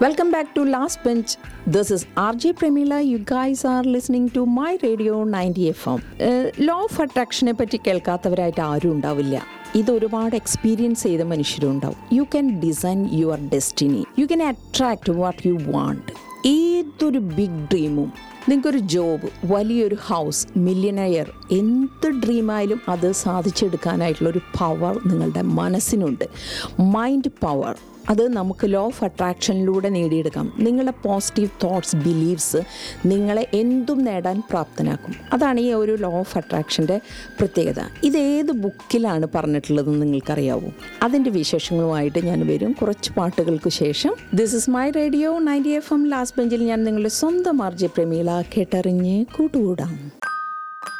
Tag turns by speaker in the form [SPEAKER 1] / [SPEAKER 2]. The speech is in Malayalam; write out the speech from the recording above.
[SPEAKER 1] Welcome back to Last Bench. This is RJ Premila. You guys are listening to my radio 90 FM. Law of അട്രാക്ഷനെ പറ്റി കേൾക്കാത്തവരായിട്ട് ആരും ഉണ്ടാവില്ല ഇത് ഒരുപാട് എക്സ്പീരിയൻസ് ചെയ്ത മനുഷ്യരുണ്ടാവും you can design your destiny you can attract what you want ഏതൊരു ബിഗ് ഡ്രീമും നിങ്ങൾക്കൊരു ജോബ് വലിയൊരു ഹൗസ് മില്യനയർ എന്ത് ഡ്രീമായാലും അത് സാധിച്ചെടുക്കാനായിട്ടുള്ള ഒരു പവർ നിങ്ങളുടെ മനസ്സിനുണ്ട് മൈൻഡ് പവർ അത് നമുക്ക് ലോ ഓഫ് അട്രാക്ഷനിലൂടെ നേടിയെടുക്കാം നിങ്ങളുടെ പോസിറ്റീവ് തോട്ട്സ് ബിലീവ്സ് നിങ്ങളെ എന്തും നേടാൻ പ്രാപ്തനാക്കും അതാണ് ഈ ഒരു ലോ ഓഫ് അട്രാക്ഷൻ്റെ പ്രത്യേകത ഇത് ഏത് ബുക്കിലാണ് പറഞ്ഞിട്ടുള്ളതെന്ന് നിങ്ങൾക്കറിയാവൂ അതിൻ്റെ വിശേഷങ്ങളുമായിട്ട് ഞാൻ വരും കുറച്ച് പാട്ടുകൾക്ക് ശേഷം this is my radio ninety F M last ബെഞ്ചിൽ ഞാൻ നിങ്ങളുടെ സ്വന്തം ആർജെ പ്രമീള കേട്ടറിഞ്ഞ് കൂട്ടുകൂടാം